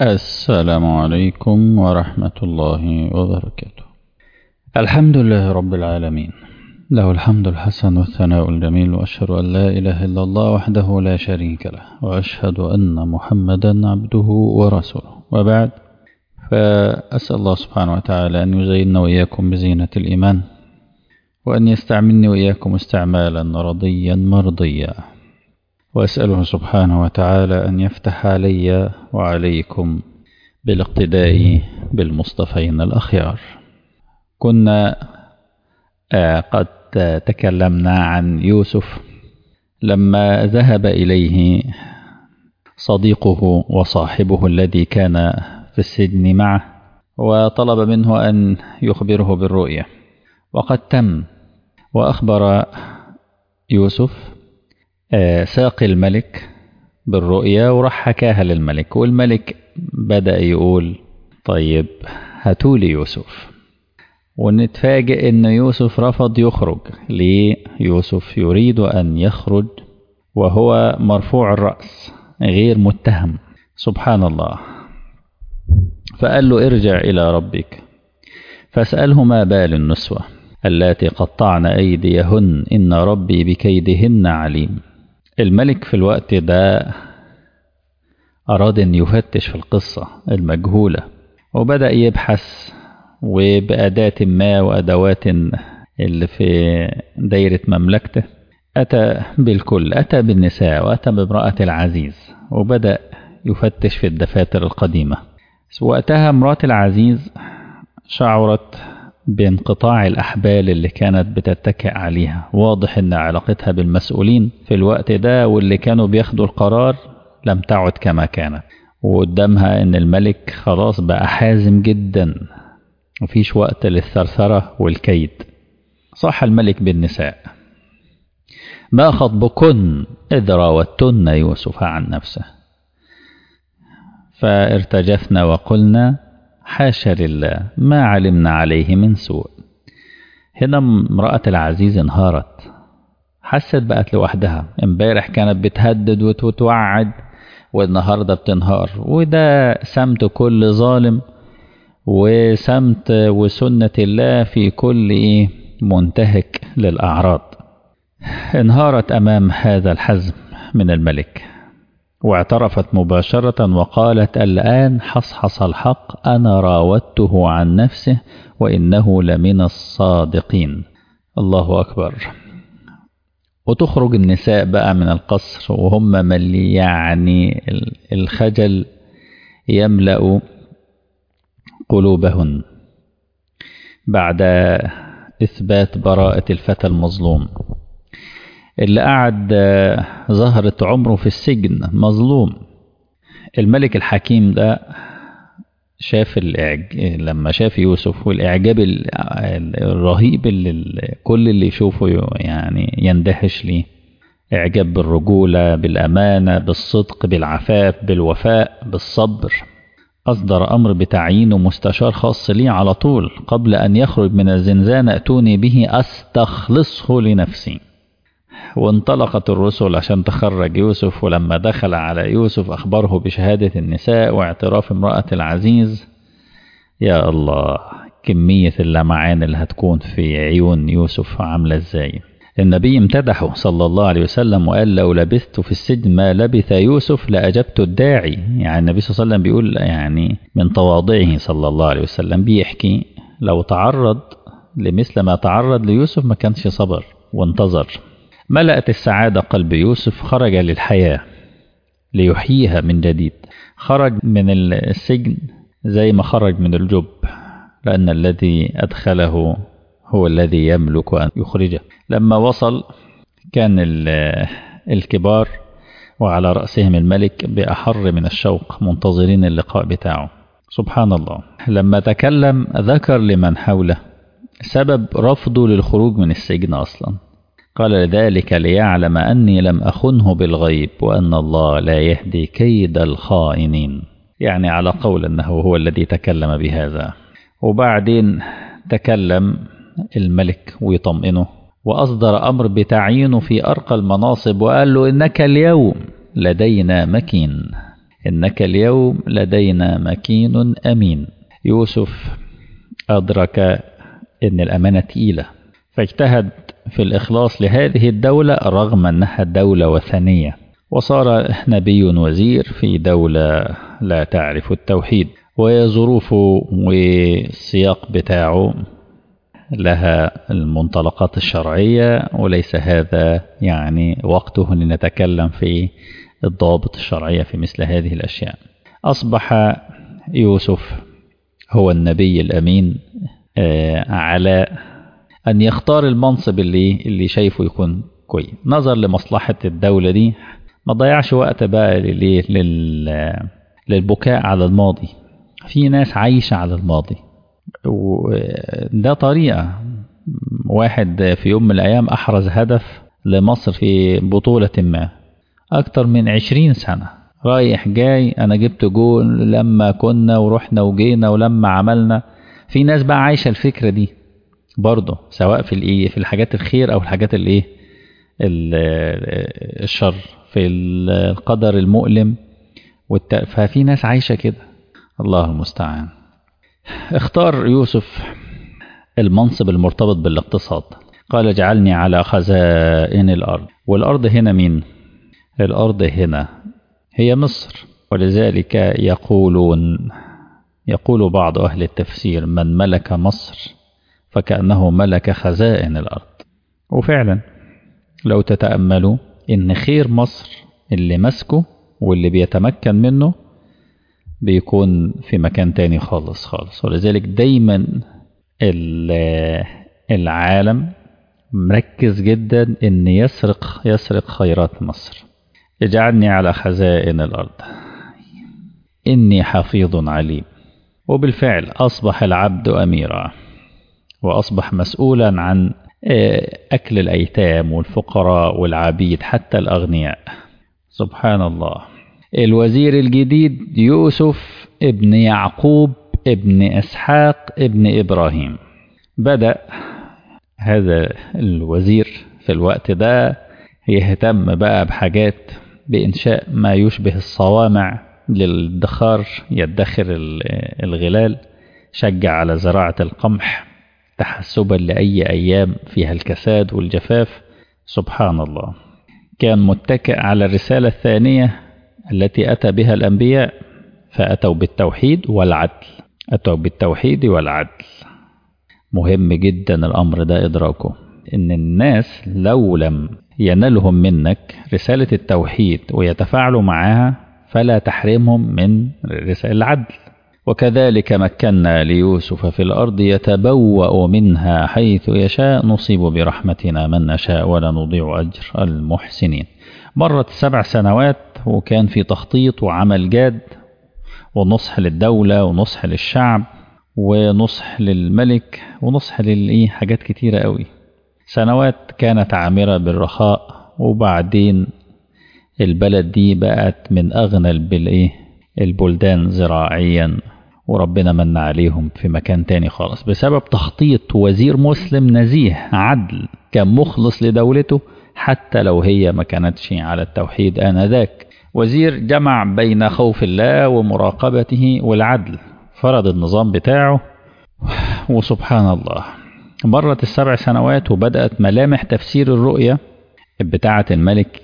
السلام عليكم ورحمة الله وبركاته الحمد لله رب العالمين له الحمد الحسن والثناء الجميل وأشهد أن لا إله إلا الله وحده لا شريك له وأشهد أن محمدا عبده ورسوله وبعد فأسأل الله سبحانه وتعالى أن يزيننا وإياكم بزينة الإيمان وأن يستعملني وإياكم استعمالا رضيا مرضيا وأسأله سبحانه وتعالى أن يفتح علي وعليكم بالاقتداء بالمصطفين الأخيار كنا قد تكلمنا عن يوسف لما ذهب إليه صديقه وصاحبه الذي كان في السجن معه وطلب منه أن يخبره بالرؤية وقد تم وأخبر يوسف ساقي الملك بالرؤيا وراح حكاها للملك والملك بدأ يقول طيب هاتولي يوسف ونتفاجئ ان يوسف رفض يخرج ليه يوسف يريد ان يخرج وهو مرفوع الرأس غير متهم سبحان الله فقال له ارجع إلى ربك فاسأله ما بال النسوة اللاتي قطعن أيديهن إن ربي بكيدهن عليم الملك في الوقت ده أراد أن يفتش في القصة المجهولة وبدأ يبحث وبأداة ما وأدوات اللي في دايرة مملكته أتى بالكل أتى بالنساء وأتى بامرأة العزيز وبدأ يفتش في الدفاتر القديمة وقتها امرأة العزيز شعرت بانقطاع الأحبال اللي كانت بتتكئ عليها واضح أن علاقتها بالمسؤولين في الوقت ده واللي كانوا بياخدوا القرار لم تعد كما كانت وقدامها أن الملك خلاص بقى حازم جدا مفيش وقت للثرثرة والكيد صح الملك بالنساء ما خطبكن إذ راوتن يوسف عن نفسه فارتجفنا وقلنا حاشا لله ما علمنا عليه من سوء هنا امرأة العزيز انهارت حست بقت لوحدها امبارح كانت بتهدد وتوعد والنهاردة بتنهار وده سمت كل ظالم وسمت وسنة الله في كل إيه منتهك للأعراض انهارت أمام هذا الحزم من الملك واعترفت مباشرة وقالت الآن حصحص الحق أنا راودته عن نفسه وإنه لمن الصادقين الله أكبر وتخرج النساء بقى من القصر وهم من يعني الخجل يملأ قلوبهن بعد إثبات براءة الفتى المظلوم اللي قعد زهرة عمره في السجن مظلوم الملك الحكيم ده شاف الإعج... لما شاف يوسف والإعجاب الرهيب اللي كل اللي يشوفه يعني يندهش ليه إعجاب بالرجولة بالأمانة بالصدق بالعفاف بالوفاء بالصبر أصدر أمر بتعيينه مستشار خاص لي على طول قبل أن يخرج من الزنزانة أتوني به أستخلصه لنفسي وانطلقت الرسل عشان تخرج يوسف ولما دخل على يوسف أخبره بشهادة النساء واعتراف امرأة العزيز يا الله كمية اللمعان اللي هتكون في عيون يوسف عاملة ازاي النبي امتدحه صلى الله عليه وسلم وقال لو لبثت في السجن ما لبث يوسف لأجبت الداعي يعني النبي صلى الله عليه وسلم بيقول يعني من تواضعه صلى الله عليه وسلم بيحكي لو تعرض لمثل ما تعرض ليوسف ما كانش صبر وانتظر ملأت السعادة قلب يوسف خرج للحياة ليحييها من جديد خرج من السجن زي ما خرج من الجب لأن الذي أدخله هو الذي يملك أن يخرجه لما وصل كان الكبار وعلى رأسهم الملك بأحر من الشوق منتظرين اللقاء بتاعه سبحان الله لما تكلم ذكر لمن حوله سبب رفضه للخروج من السجن أصلا قال ذلك ليعلم أني لم أخنه بالغيب وأن الله لا يهدي كيد الخائنين يعني على قول أنه هو الذي تكلم بهذا وبعدين تكلم الملك ويطمئنه وأصدر أمر بتعيينه في أرقى المناصب وقال له إنك اليوم لدينا مكين إنك اليوم لدينا مكين أمين يوسف أدرك أن الأمانة تقيلة فاجتهد في الإخلاص لهذه الدولة رغم أنها دولة وثنية وصار نبي وزير في دولة لا تعرف التوحيد وظروفه والسياق بتاعه لها المنطلقات الشرعية وليس هذا يعني وقته لنتكلم في الضوابط الشرعية في مثل هذه الأشياء أصبح يوسف هو النبي الأمين على أن يختار المنصب اللي اللي شايفه يكون كويس نظر لمصلحة الدولة دي ما ضيعش وقت بقى لل... للبكاء على الماضي في ناس عايشة على الماضي وده طريقة واحد في يوم من الأيام أحرز هدف لمصر في بطولة ما أكتر من عشرين سنة رايح جاي أنا جبت جول لما كنا ورحنا وجينا ولما عملنا في ناس بقى عايشة الفكرة دي برضه سواء في الايه في الحاجات الخير او الحاجات الايه الشر في القدر المؤلم والت... ففي ناس عايشة كده الله المستعان اختار يوسف المنصب المرتبط بالاقتصاد قال اجعلني على خزائن الأرض والأرض هنا مين الأرض هنا هي مصر ولذلك يقولون يقول بعض أهل التفسير من ملك مصر فكأنه ملك خزائن الأرض وفعلا لو تتأملوا إن خير مصر اللي مسكه واللي بيتمكن منه بيكون في مكان تاني خالص خالص ولذلك دايما العالم مركز جدا إن يسرق يسرق خيرات مصر اجعلني على خزائن الأرض إني حفيظ عليم وبالفعل أصبح العبد أميرا وأصبح مسؤولا عن أكل الأيتام والفقراء والعبيد حتى الأغنياء سبحان الله الوزير الجديد يوسف ابن يعقوب ابن إسحاق ابن إبراهيم بدأ هذا الوزير في الوقت ده يهتم بقى بحاجات بإنشاء ما يشبه الصوامع للادخار يدخر الغلال شجع على زراعة القمح تحسبا لأي أيام فيها الكساد والجفاف سبحان الله كان متكئ على الرسالة الثانية التي أتى بها الأنبياء فأتوا بالتوحيد والعدل أتوا بالتوحيد والعدل مهم جدا الأمر ده إدراكه إن الناس لو لم ينالهم منك رسالة التوحيد ويتفاعلوا معها فلا تحرمهم من رسالة العدل وكذلك مكنا ليوسف في الأرض يتبوأ منها حيث يشاء نصيب برحمتنا من نشاء ولا نضيع أجر المحسنين مرت سبع سنوات وكان في تخطيط وعمل جاد ونصح للدولة ونصح للشعب ونصح للملك ونصح للإيه حاجات كتيرة قوي سنوات كانت عامرة بالرخاء وبعدين البلد دي بقت من أغنى البلإيه البلدان زراعيا وربنا من عليهم في مكان تاني خالص بسبب تخطيط وزير مسلم نزيه عدل كان مخلص لدولته حتى لو هي ما كانتش على التوحيد آنذاك وزير جمع بين خوف الله ومراقبته والعدل فرض النظام بتاعه وسبحان الله مرت السبع سنوات وبدأت ملامح تفسير الرؤية بتاعة الملك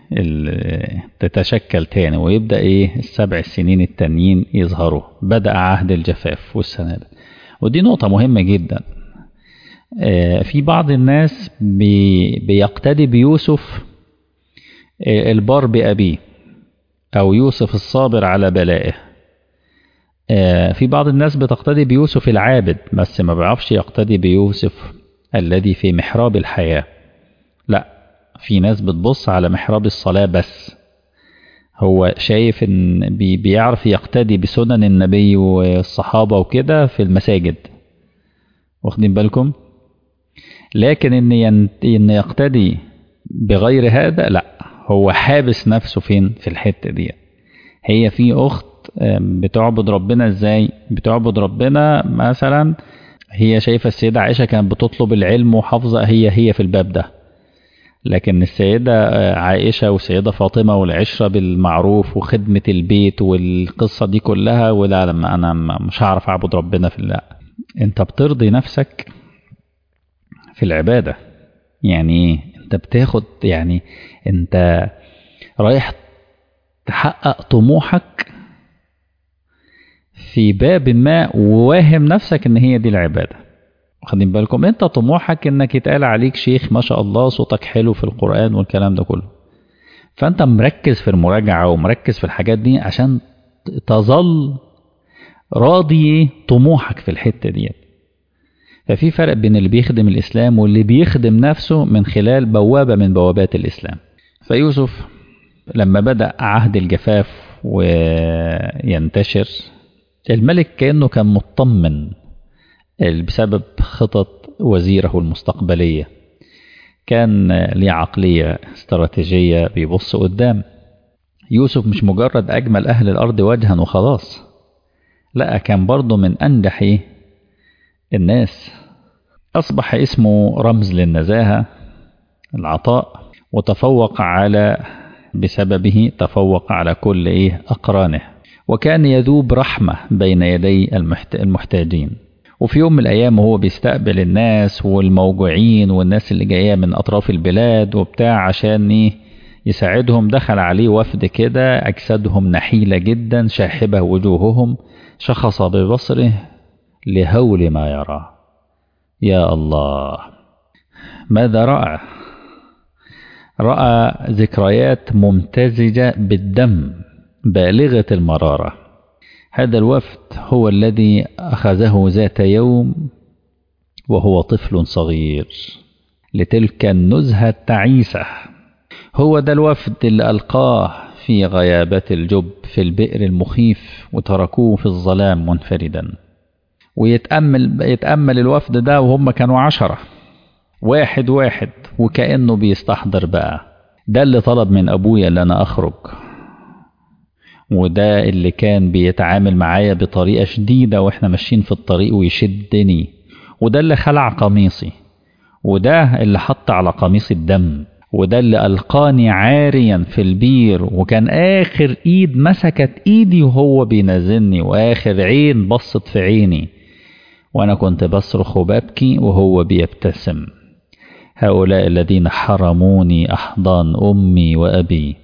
تتشكل تاني ويبدأ ايه السبع سنين التانيين يظهروا بدأ عهد الجفاف والسنابل ودي نقطة مهمة جدا في بعض الناس بي بيقتدي بيوسف البار بأبيه أو يوسف الصابر على بلائه في بعض الناس بتقتدي بيوسف العابد بس ما بيعرفش يقتدي بيوسف الذي في محراب الحياة لا في ناس بتبص على محراب الصلاة بس هو شايف ان بي بيعرف يقتدي بسنن النبي والصحابة وكده في المساجد واخدين بالكم لكن ان ينت... ان يقتدي بغير هذا لا هو حابس نفسه فين في الحتة دي هي في اخت بتعبد ربنا ازاي بتعبد ربنا مثلا هي شايفة السيدة عائشة كانت بتطلب العلم وحافظة هي هي في الباب ده لكن السيدة عائشة والسيدة فاطمة والعشرة بالمعروف وخدمة البيت والقصة دي كلها ولا لما أنا مش هعرف أعبد ربنا في الله أنت بترضي نفسك في العبادة يعني إيه أنت بتاخد يعني أنت رايح تحقق طموحك في باب ما وواهم نفسك ان هي دي العباده واخدين بالكم انت طموحك انك يتقال عليك شيخ ما شاء الله صوتك حلو في القران والكلام ده كله فانت مركز في المراجعه ومركز في الحاجات دي عشان تظل راضي طموحك في الحته ديت ففي فرق بين اللي بيخدم الاسلام واللي بيخدم نفسه من خلال بوابه من بوابات الاسلام فيوسف لما بدا عهد الجفاف وينتشر الملك كأنه كان مطمن بسبب خطط وزيره المستقبلية كان ليه عقلية استراتيجية بيبص قدام يوسف مش مجرد أجمل أهل الأرض وجها وخلاص لا كان برضه من أنجح الناس أصبح اسمه رمز للنزاهة العطاء وتفوق على بسببه تفوق على كل إيه أقرانه وكان يذوب رحمة بين يدي المحتاجين وفي يوم من الأيام وهو بيستقبل الناس والموجوعين والناس اللي جاية من أطراف البلاد وبتاع عشان يساعدهم دخل عليه وفد كده أجسادهم نحيلة جدا شاحبة وجوههم شخص ببصره لهول ما يرى يا الله ماذا رأى رأى ذكريات ممتزجة بالدم بالغة المرارة هذا الوفد هو الذي أخذه ذات يوم وهو طفل صغير لتلك النزهة التعيسة هو ده الوفد اللي ألقاه في غيابات الجب في البئر المخيف وتركوه في الظلام منفردا ويتأمل يتأمل الوفد ده وهم كانوا عشرة واحد واحد وكأنه بيستحضر بقى ده اللي طلب من أبويا اللي أنا أخرج وده اللي كان بيتعامل معايا بطريقة شديدة واحنا ماشيين في الطريق ويشدني وده اللي خلع قميصي وده اللي حط على قميصي الدم وده اللي ألقاني عاريا في البير وكان آخر إيد مسكت إيدي وهو بينزلني وآخر عين بصت في عيني وأنا كنت بصرخ وببكي وهو بيبتسم هؤلاء الذين حرموني أحضان أمي وأبي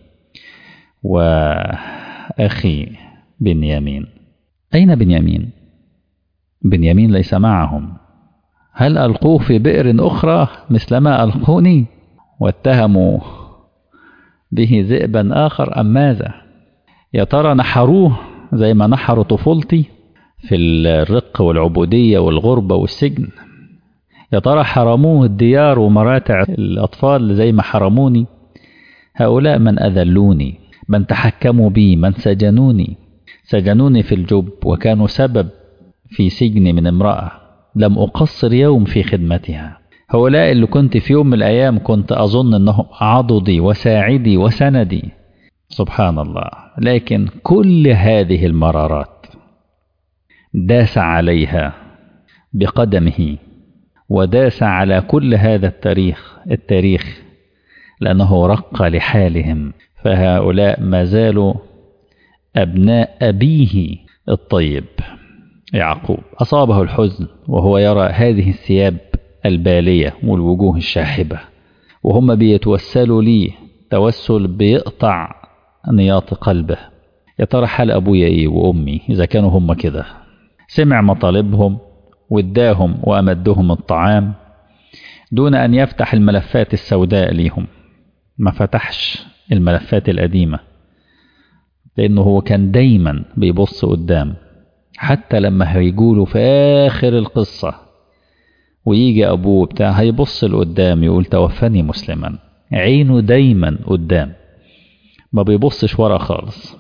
وأخي بنيامين أين بنيامين؟ بنيامين ليس معهم هل ألقوه في بئر أخرى مثلما ألقوني واتهموا به ذئبا آخر أم ماذا يا ترى نحروه زي ما نحروا طفولتي في الرق والعبودية والغربة والسجن يا ترى حرموه الديار ومراتع الأطفال زي ما حرموني هؤلاء من أذلوني من تحكموا بي من سجنوني سجنوني في الجب وكانوا سبب في سجني من امرأة لم أقصر يوم في خدمتها هؤلاء اللي كنت في يوم من الأيام كنت أظن أنهم عضدي وساعدي وسندي سبحان الله لكن كل هذه المرارات داس عليها بقدمه وداس على كل هذا التاريخ التاريخ لأنه رق لحالهم فهؤلاء ما زالوا أبناء أبيه الطيب يعقوب أصابه الحزن وهو يرى هذه الثياب البالية والوجوه الشاحبة وهم بيتوسلوا لي توسل بيقطع نياط قلبه يا ترى حال أبويا إيه وأمي إذا كانوا هم كده سمع مطالبهم واداهم وأمدهم الطعام دون أن يفتح الملفات السوداء ليهم ما فتحش الملفات القديمة لأنه هو كان دايما بيبص قدام حتى لما هيقولوا في آخر القصة ويجي أبوه بتاع هيبص لقدام يقول توفني مسلما عينه دايما قدام ما بيبصش ورا خالص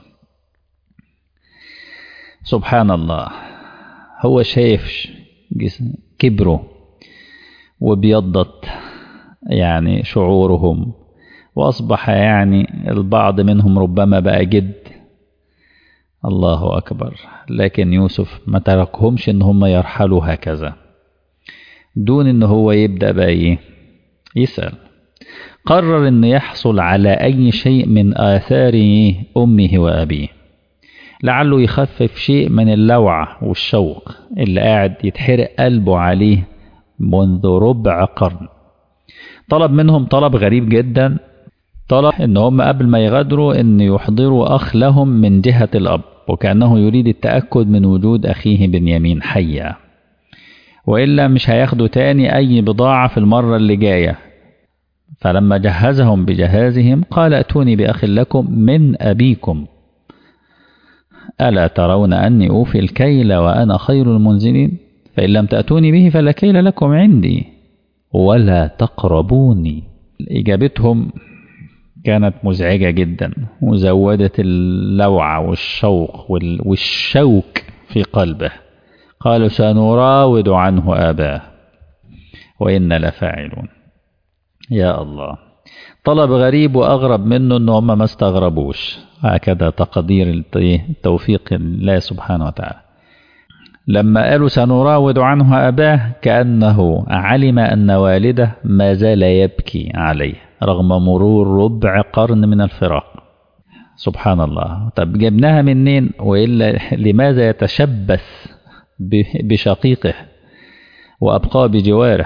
سبحان الله هو شايف كبره وبيضت يعني شعورهم وأصبح يعني البعض منهم ربما بقى جد الله أكبر لكن يوسف ما تركهمش إن هم يرحلوا هكذا دون إن هو يبدأ بقى إيه يسأل قرر أن يحصل على أي شيء من آثار أمه وأبيه لعله يخفف شيء من اللوعة والشوق اللي قاعد يتحرق قلبه عليه منذ ربع قرن طلب منهم طلب غريب جدا طلب ان هم قبل ما يغادروا ان يحضروا اخ لهم من جهة الاب وكأنه يريد التأكد من وجود اخيه بنيامين حيا وإلا مش هياخدوا تاني أي بضاعة في المرة اللي جاية فلما جهزهم بجهازهم قال ائتوني بأخ لكم من أبيكم ألا ترون أني أوفي الكيل وأنا خير المنزلين فإن لم تأتوني به فلا كيل لكم عندي ولا تقربوني إجابتهم كانت مزعجة جدا وزودت اللوعة والشوق والشوك في قلبه قالوا سنراود عنه آباه وإن لفاعلون يا الله طلب غريب وأغرب منه أنه هم ما استغربوش هكذا تقدير التوفيق الله سبحانه وتعالى لما قالوا سنراود عنه أباه كأنه علم أن والده ما زال يبكي عليه رغم مرور ربع قرن من الفراق سبحان الله طب جبناها منين وإلا لماذا يتشبث بشقيقه وأبقى بجواره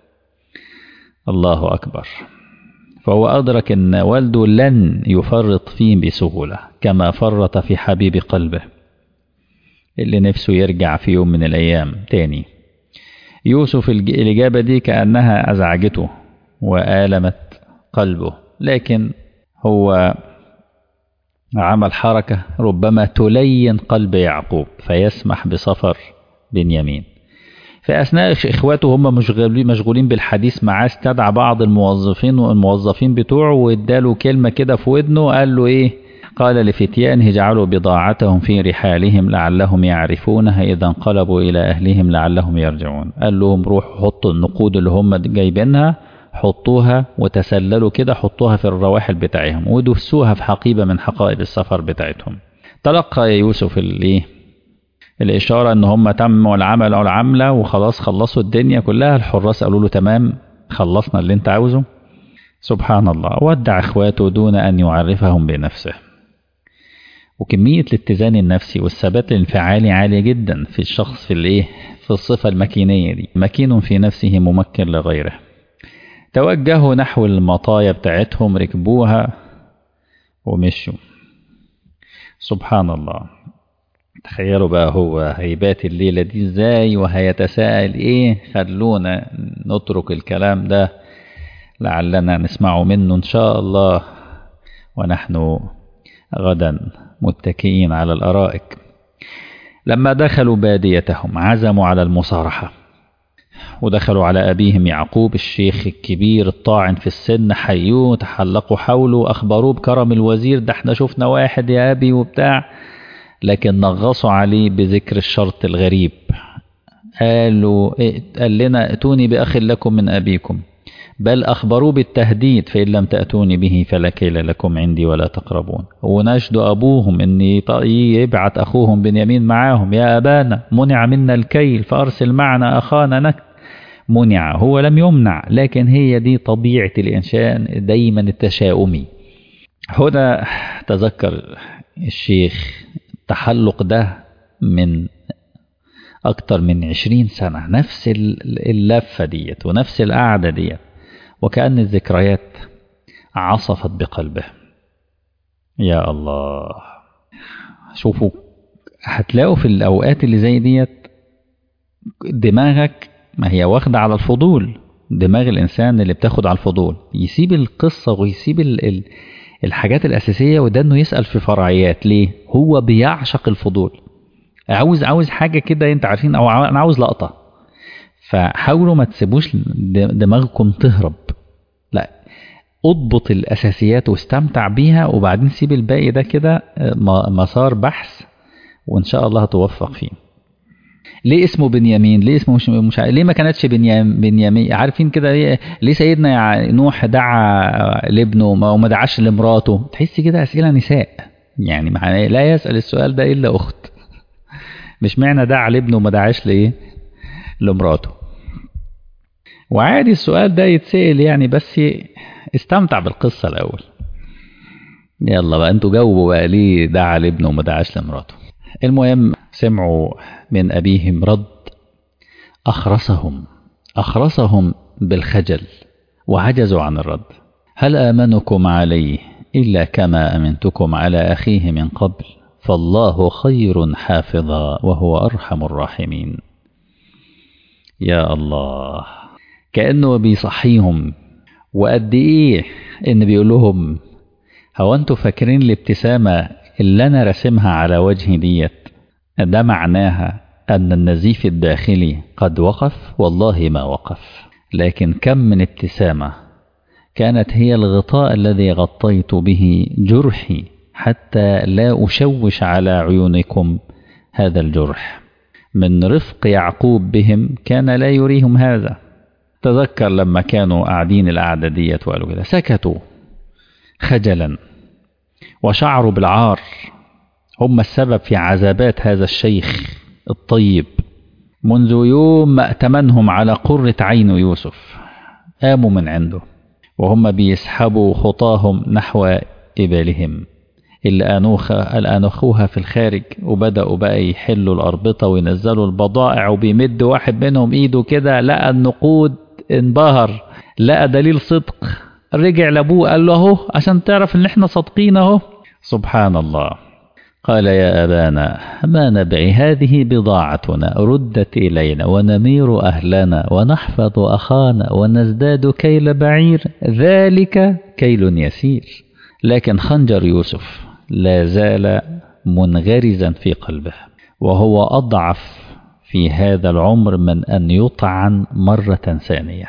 الله أكبر فهو أدرك أن والده لن يفرط فيه بسهولة كما فرط في حبيب قلبه اللي نفسه يرجع في يوم من الأيام تاني يوسف الإجابة دي كأنها أزعجته وآلمت قلبه لكن هو عمل حركة ربما تلين قلب يعقوب فيسمح بسفر بنيامين في أثناء إخواته هم مشغولين مشغولين بالحديث معاه استدعى بعض الموظفين والموظفين بتوعه واداله كلمة كده في ودنه قال له إيه قال لفتيانه اجعلوا بضاعتهم في رحالهم لعلهم يعرفونها إذا انقلبوا إلى أهلهم لعلهم يرجعون قال لهم روحوا حطوا النقود اللي هم جايبينها حطوها وتسللوا كده حطوها في الرواحل بتاعهم ودسوها في حقيبة من حقائب السفر بتاعتهم تلقى يوسف الايه الإشارة إن هم تموا العمل أو العملة وخلاص خلصوا الدنيا كلها الحراس قالوا له تمام خلصنا اللي أنت عاوزه سبحان الله ودع إخواته دون أن يعرفهم بنفسه وكمية الاتزان النفسي والثبات الانفعالي عالية جدا في الشخص في الايه في الصفة المكينية دي مكين في نفسه ممكن لغيره توجهوا نحو المطايا بتاعتهم ركبوها ومشوا سبحان الله تخيلوا بقى هو هيبات الليلة دي ازاي وهيتساءل ايه خلونا نترك الكلام ده لعلنا نسمعه منه ان شاء الله ونحن غدا متكئين على الارائك لما دخلوا باديتهم عزموا على المصارحه ودخلوا على أبيهم يعقوب الشيخ الكبير الطاعن في السن حيوه تحلقوا حوله أخبروه بكرم الوزير ده احنا شفنا واحد يا أبي وبتاع لكن نغصوا عليه بذكر الشرط الغريب قالوا قال لنا ائتوني بأخ لكم من أبيكم بل أخبروه بالتهديد فإن لم تأتوني به فلا كيل لكم عندي ولا تقربون ونشدوا أبوهم أن يبعت أخوهم بنيامين معاهم يا أبانا منع منا الكيل فأرسل معنا أخانا نكت منع هو لم يمنع لكن هي دي طبيعة الإنسان دايما التشاؤمي هنا تذكر الشيخ التحلق ده من أكتر من عشرين سنة نفس اللفة ديت ونفس القعدة ديت وكأن الذكريات عصفت بقلبه يا الله شوفوا هتلاقوا في الأوقات اللي زي ديت دماغك ما هي واخدة على الفضول دماغ الإنسان اللي بتاخد على الفضول يسيب القصة ويسيب ال ال الحاجات الأساسية وده إنه يسأل في فرعيات ليه؟ هو بيعشق الفضول عاوز عاوز حاجة كده أنت عارفين أو أنا عاوز لقطة فحاولوا ما تسيبوش دماغكم تهرب لا اضبط الأساسيات واستمتع بيها وبعدين سيب الباقي ده كده مسار بحث وإن شاء الله هتوفق فيه ليه اسمه بنيامين ليه اسمه مش, مش ليه ما كانتش بنيام بنيامين عارفين كده ليه, ليه سيدنا نوح دعا لابنه وما دعاش لمراته تحس كده اسئله نساء يعني معنى لا يسال السؤال ده الا اخت مش معنى دعا لابنه وما دعاش لايه لمراته وعادي السؤال ده يتسأل يعني بس استمتع بالقصة الأول يلا بقى انتوا جاوبوا بقى ليه دعا لابنه وما دعاش لمراته المهم سمعوا من أبيهم رد أخرسهم أخرسهم بالخجل وعجزوا عن الرد هل آمنكم عليه إلا كما أمنتكم على أخيه من قبل فالله خير حافظا وهو أرحم الراحمين يا الله كأنه بيصحيهم وقد إيه إن بيقول لهم هو أنتوا فاكرين الابتسامة اللي أنا راسمها على وجهي ديت ده معناها أن النزيف الداخلي قد وقف والله ما وقف لكن كم من ابتسامة كانت هي الغطاء الذي غطيت به جرحي حتى لا أشوش على عيونكم هذا الجرح من رفق يعقوب بهم كان لا يريهم هذا تذكر لما كانوا قاعدين القعدة ديت وقالوا كده سكتوا خجلا وشعروا بالعار هم السبب في عذابات هذا الشيخ الطيب منذ يوم ما ائتمنهم على قرة عين يوسف قاموا من عنده وهم بيسحبوا خطاهم نحو إبالهم اللي أنوخ الأنخوها في الخارج وبدأوا بقى يحلوا الأربطة وينزلوا البضائع وبيمد واحد منهم إيده كده لقى النقود انبهر لقى دليل صدق رجع لأبوه قال له أهو عشان تعرف إن إحنا صادقين أهو سبحان الله قال يا أبانا ما نبعي هذه بضاعتنا ردت إلينا ونمير أهلنا ونحفظ أخانا ونزداد كيل بعير ذلك كيل يسير لكن خنجر يوسف لا زال منغرزا في قلبه وهو أضعف في هذا العمر من أن يطعن مرة ثانية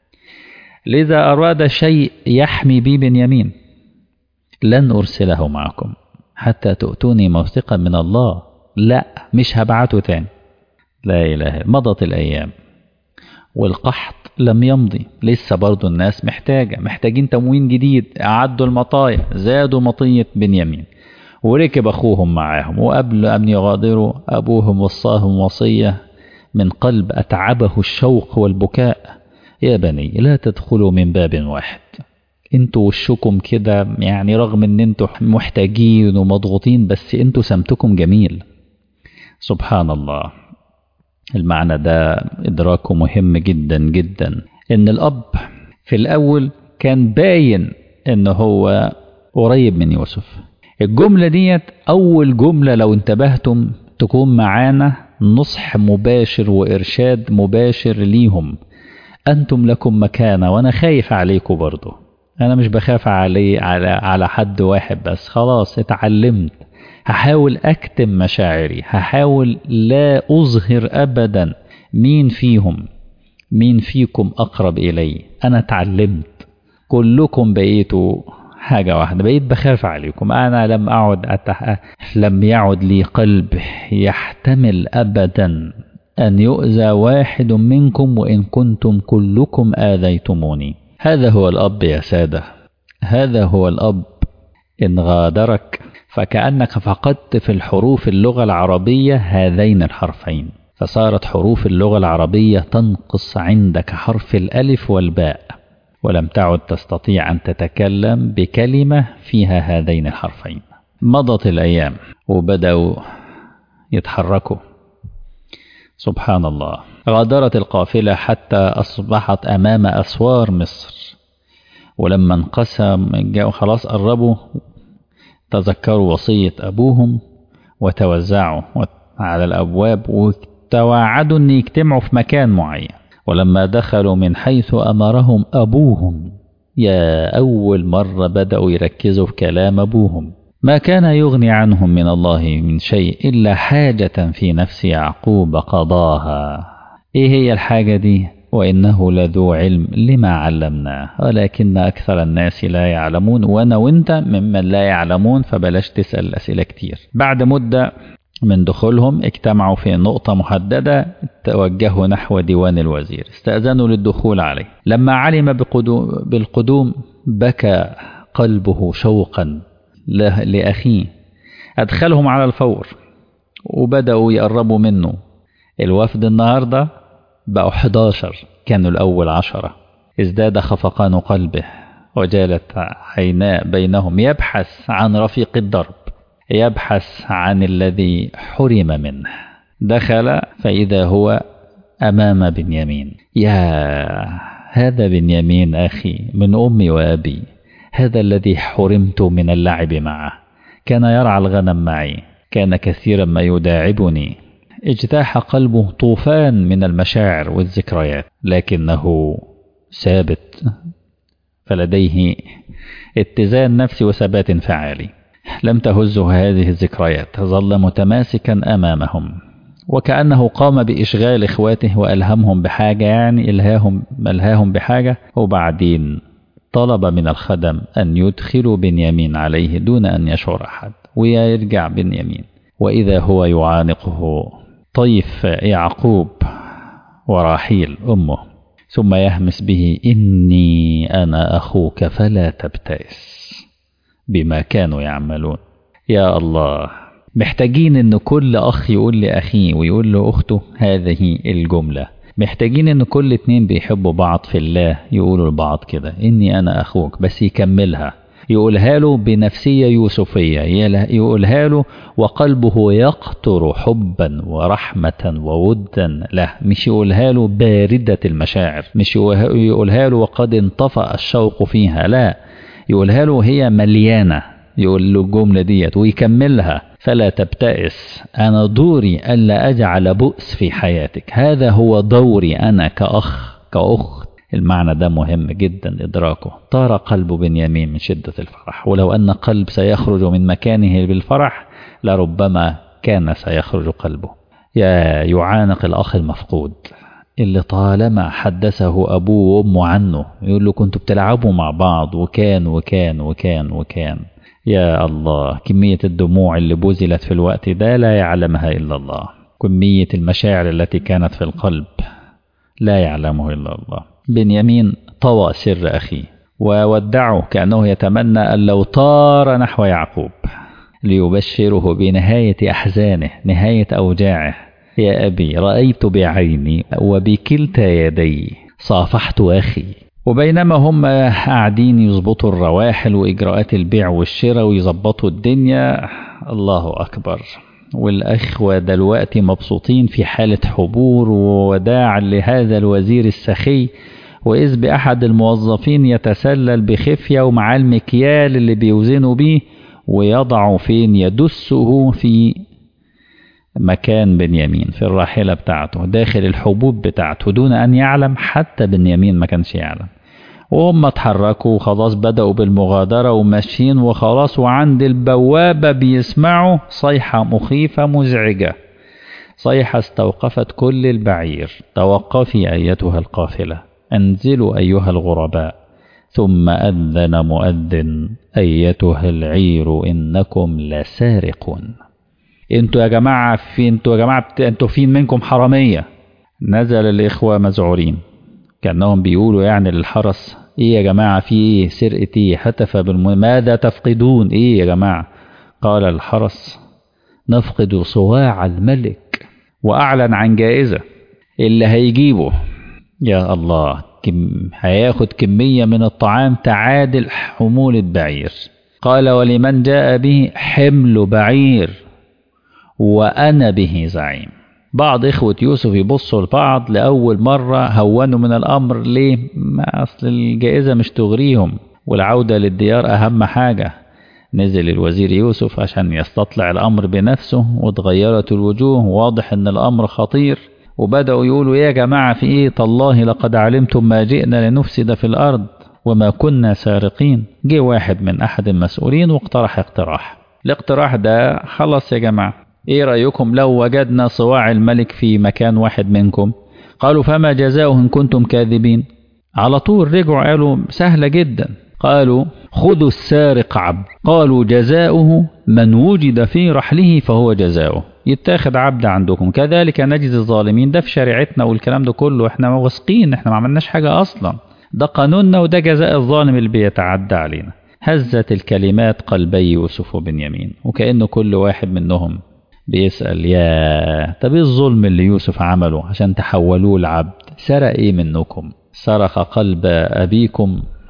لذا أراد شيء يحمي بي بنيامين لن أرسله معكم حتى تؤتوني موثقا من الله لا مش هبعته تاني لا إله مضت الأيام والقحط لم يمضي لسه برضو الناس محتاجة محتاجين تموين جديد أعدوا المطايا زادوا مطية بنيامين وركب أخوهم معاهم وقبل أن يغادروا أبوهم وصاهم وصية من قلب أتعبه الشوق والبكاء يا بني لا تدخلوا من باب واحد انتوا وشكم كده يعني رغم ان انتوا محتاجين ومضغوطين بس انتوا سمتكم جميل سبحان الله المعنى ده ادراكه مهم جدا جدا ان الاب في الاول كان باين ان هو قريب من يوسف الجملة ديت اول جملة لو انتبهتم تكون معانا نصح مباشر وارشاد مباشر ليهم انتم لكم مكانة وانا خايف عليكم برضه انا مش بخاف علي على على حد واحد بس خلاص اتعلمت هحاول اكتم مشاعري هحاول لا اظهر ابدا مين فيهم مين فيكم اقرب الي انا اتعلمت كلكم بقيتوا حاجة واحدة بقيت بخاف عليكم أنا لم أعد أتح... لم يعد لي قلب يحتمل أبدا أن يؤذى واحد منكم وإن كنتم كلكم آذيتموني هذا هو الأب يا سادة هذا هو الأب إن غادرك فكأنك فقدت في الحروف اللغة العربية هذين الحرفين فصارت حروف اللغة العربية تنقص عندك حرف الألف والباء ولم تعد تستطيع أن تتكلم بكلمة فيها هذين الحرفين مضت الأيام وبدأوا يتحركوا سبحان الله غادرت القافلة حتى أصبحت أمام أسوار مصر ولما انقسم جاءوا خلاص قربوا تذكروا وصية أبوهم وتوزعوا على الأبواب وتواعدوا أن يجتمعوا في مكان معين ولما دخلوا من حيث أمرهم أبوهم يا أول مرة بدأوا يركزوا في كلام أبوهم ما كان يغني عنهم من الله من شيء إلا حاجة في نفس يعقوب قضاها إيه هي الحاجة دي وإنه لذو علم لما علمناه ولكن أكثر الناس لا يعلمون وأنا وأنت ممن لا يعلمون فبلاش تسأل أسئلة كتير بعد مدة من دخولهم اجتمعوا في نقطة محددة توجهوا نحو ديوان الوزير استأذنوا للدخول عليه لما علم بقدوم بالقدوم بكى قلبه شوقا لأخيه أدخلهم على الفور وبدأوا يقربوا منه الوفد النهاردة بقوا 11 كانوا الأول عشرة ازداد خفقان قلبه وجالت عيناه بينهم يبحث عن رفيق الدرب يبحث عن الذي حرم منه دخل فإذا هو أمام بنيامين يا هذا بنيامين أخي من أمي وأبي هذا الذي حرمت من اللعب معه كان يرعى الغنم معي كان كثيرا ما يداعبني اجتاح قلبه طوفان من المشاعر والذكريات لكنه ثابت فلديه اتزان نفسي وثبات فعالي لم تهزه هذه الذكريات ظل متماسكا أمامهم وكأنه قام بإشغال إخواته وألهمهم بحاجة يعني إلهاهم ألهاهم بحاجة وبعدين طلب من الخدم أن يدخلوا بنيامين عليه دون أن يشعر أحد ويرجع بنيامين وإذا هو يعانقه طيف يعقوب وراحيل أمه ثم يهمس به إني أنا أخوك فلا تبتئس بما كانوا يعملون يا الله محتاجين ان كل اخ يقول لاخيه ويقول لاخته هذه الجمله محتاجين ان كل اتنين بيحبوا بعض في الله يقولوا لبعض كده اني انا اخوك بس يكملها يقولها له بنفسية يوسفية يقولها له وقلبه يقطر حبا ورحمة وودا له مش يقولها له باردة المشاعر مش يقولها له وقد انطفأ الشوق فيها لا يقولها له هي مليانة يقول له الجملة ديت ويكملها فلا تبتئس أنا دوري ألا أجعل بؤس في حياتك هذا هو دوري أنا كأخ كأخت المعنى ده مهم جدا إدراكه طار قلب بنيامين من شدة الفرح ولو أن قلب سيخرج من مكانه بالفرح لربما كان سيخرج قلبه يا يعانق الأخ المفقود اللي طالما حدثه أبوه وأمه عنه يقول له كنتوا بتلعبوا مع بعض وكان وكان وكان وكان يا الله كمية الدموع اللي بذلت في الوقت ده لا يعلمها إلا الله كمية المشاعر التي كانت في القلب لا يعلمه إلا الله بنيامين طوى سر أخيه وودعه كأنه يتمنى أن لو طار نحو يعقوب ليبشره بنهاية أحزانه نهاية أوجاعه يا أبي رأيت بعيني وبكلتا يدي صافحت أخي وبينما هم قاعدين يظبطوا الرواحل وإجراءات البيع والشراء ويظبطوا الدنيا الله أكبر والأخوة دلوقتي مبسوطين في حالة حبور ووداع لهذا الوزير السخي وإذ بأحد الموظفين يتسلل بخفية ومع المكيال اللي بيوزنوا بيه ويضع فين يدسه في مكان بنيامين في الراحلة بتاعته داخل الحبوب بتاعته دون أن يعلم حتى بنيامين ما كانش يعلم وهم اتحركوا وخلاص بدأوا بالمغادرة وماشيين وخلاص وعند البوابة بيسمعوا صيحة مخيفة مزعجة صيحة استوقفت كل البعير توقفي أيتها القافلة انزلوا أيها الغرباء ثم أذن مؤذن أيتها العير إنكم لسارقون انتوا يا جماعة في انتوا يا جماعة انتوا فين منكم حرامية نزل الإخوة مذعورين كأنهم بيقولوا يعني للحرس ايه يا جماعة في ايه سرقة ايه هتف بالم... ماذا تفقدون ايه يا جماعة قال الحرس نفقد صواع الملك وأعلن عن جائزة اللي هيجيبه يا الله كم هياخد كمية من الطعام تعادل حمولة بعير قال ولمن جاء به حمل بعير وأنا به زعيم بعض إخوة يوسف يبصوا لبعض لأول مرة هونوا من الأمر ليه؟ ما أصل الجائزة مش تغريهم والعودة للديار أهم حاجة نزل الوزير يوسف عشان يستطلع الأمر بنفسه وتغيرت الوجوه واضح أن الأمر خطير وبدأوا يقولوا يا جماعة في إيه تالله لقد علمتم ما جئنا لنفسد في الأرض وما كنا سارقين جه واحد من أحد المسؤولين واقترح اقتراح الاقتراح ده خلص يا جماعة ايه رأيكم لو وجدنا صواع الملك في مكان واحد منكم قالوا فما جزاؤه إن كنتم كاذبين على طول رجعوا قالوا سهلة جدا قالوا خذوا السارق عبد قالوا جزاؤه من وجد في رحله فهو جزاؤه يتاخد عبد عندكم كذلك نجزي الظالمين ده في شريعتنا والكلام ده كله احنا واثقين احنا ما عملناش حاجة اصلا ده قانوننا وده جزاء الظالم اللي بيتعدى علينا هزت الكلمات قلبي يوسف وبنيامين وكأنه كل واحد منهم بيسأل يا طب ايه الظلم اللي يوسف عمله عشان تحولوه لعبد سرق ايه منكم سرق قلب أبيكم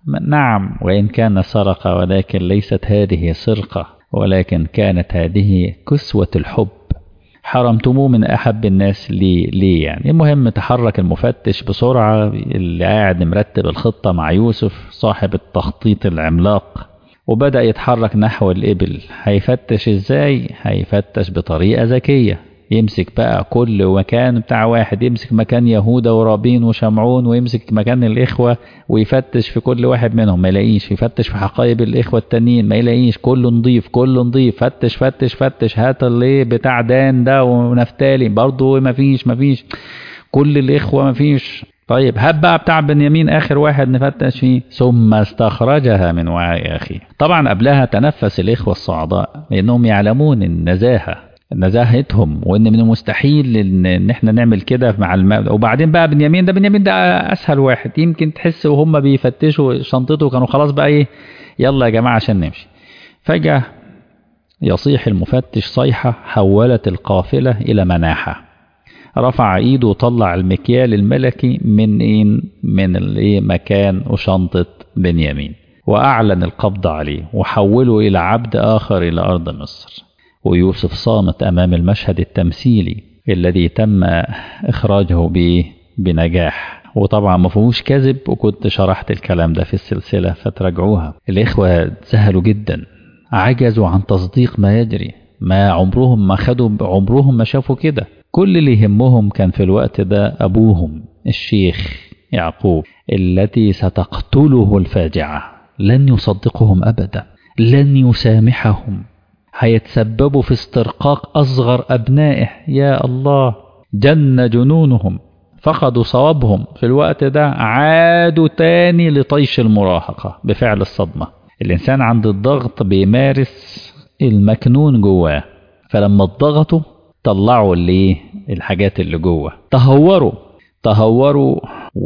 نعم وإن كان سرق ولكن ليست هذه سرقة ولكن كانت هذه كسوة الحب حرمتموه من أحب الناس ليه, ليه يعني المهم تحرك المفتش بسرعة اللي قاعد مرتب الخطة مع يوسف صاحب التخطيط العملاق وبدأ يتحرك نحو الإبل هيفتش إزاي هيفتش بطريقة ذكية يمسك بقى كل مكان بتاع واحد يمسك مكان يهودا ورابين وشمعون ويمسك مكان الإخوة ويفتش في كل واحد منهم ما يلاقيش يفتش في حقائب الإخوة التانيين ما يلاقيش كله نضيف كله نضيف فتش فتش فتش هات اللي بتاع دان ده ونفتالي برضه ما فيش ما فيش كل الإخوة ما فيش طيب هات بقى بتاع بنيامين آخر واحد نفتش فيه ثم استخرجها من وعاء أخيه طبعا قبلها تنفس الإخوة الصعداء لأنهم يعلمون النزاهة نزاهتهم وان من المستحيل ان, إن احنا نعمل كده مع الماء وبعدين بقى بنيامين ده بنيامين ده اسهل واحد يمكن تحس وهم بيفتشوا شنطته كانوا خلاص بقى ايه يلا يا جماعه عشان نمشي فجاه يصيح المفتش صيحه حولت القافله الى مناحه رفع ايده وطلع المكيال الملكي من ايه من الايه مكان وشنطه بنيامين واعلن القبض عليه وحوله الى عبد اخر الى ارض مصر ويوسف صامت أمام المشهد التمثيلي الذي تم إخراجه به بنجاح وطبعا ما فيهوش كذب وكنت شرحت الكلام ده في السلسلة فتراجعوها الإخوة سهلوا جدا عجزوا عن تصديق ما يجري ما عمرهم ما خدوا عمرهم ما شافوا كده كل اللي يهمهم كان في الوقت ده أبوهم الشيخ يعقوب التي ستقتله الفاجعة لن يصدقهم أبدا لن يسامحهم هيتسببوا في استرقاق أصغر أبنائه يا الله جن جنونهم فقدوا صوابهم في الوقت ده عادوا تاني لطيش المراهقة بفعل الصدمة الإنسان عند الضغط بيمارس المكنون جواه فلما اتضغطوا طلعوا اللي الحاجات اللي جوه تهوروا تهوروا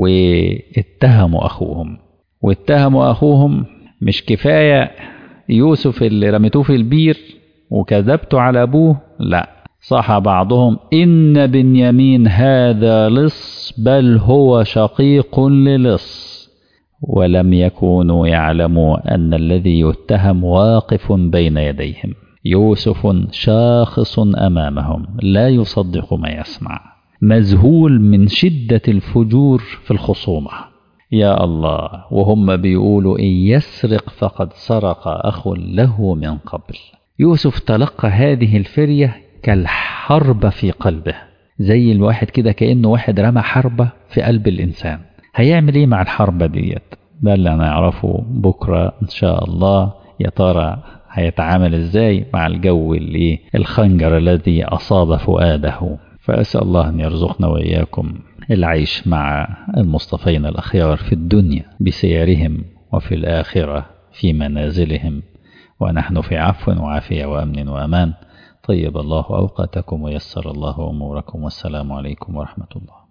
واتهموا أخوهم واتهموا أخوهم مش كفاية يوسف اللي رميتوه في البير وكذبت على أبوه لا صح بعضهم إن بنيامين هذا لص بل هو شقيق للص ولم يكونوا يعلموا أن الذي يتهم واقف بين يديهم يوسف شاخص أمامهم لا يصدق ما يسمع مذهول من شدة الفجور في الخصومة يا الله وهم بيقولوا إن يسرق فقد سرق أخ له من قبل يوسف تلقى هذه الفرية كالحرب في قلبه زي الواحد كده كأنه واحد رمى حربة في قلب الإنسان هيعمل إيه مع الحربة ديت ده اللي هنعرفه بكرة إن شاء الله يا ترى هيتعامل إزاي مع الجو اللي الخنجر الذي أصاب فؤاده فأسأل الله أن يرزقنا وإياكم العيش مع المصطفين الأخيار في الدنيا بسيرهم وفي الآخرة في منازلهم ونحن في عفو وعافية وأمن وأمان طيب الله أوقاتكم ويسر الله أموركم والسلام عليكم ورحمة الله